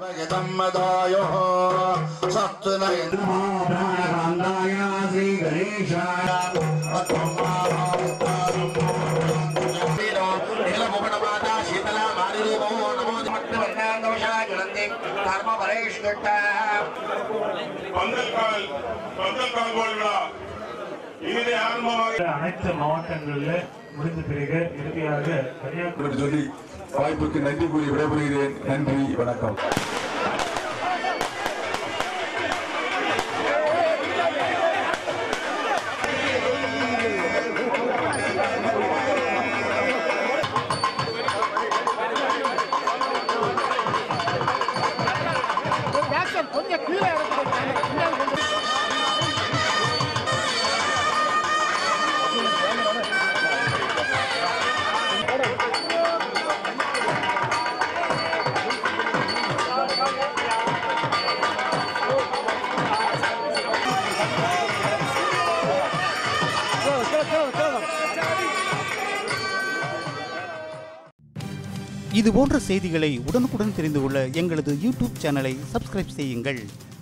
मदायो सत्तनयन प्राणकान्ताय श्रीगणेशाय நீலமுகணமாதா சீதலா மாரிரூபோ நமோ பந்தல்கால் பந்தல்கால் கோல் விழா இனிதே ஆரம்பமாக அனைத்து மாவட்டங்களில் முடிந்த பிறகு இறுதியாக கன்னியாகுமரி என்று சொல்லி வாய்ப்புக்கு நன்றி கூறி விடைபெறுகிறேன் நன்றி வணக்கம் இது போன்ற செய்திகளை உடனுக்குடன் தெரிந்து கொள்ள எங்களது யூடியூப் சேனலை சப்ஸ்கிரைப் செய்யுங்கள்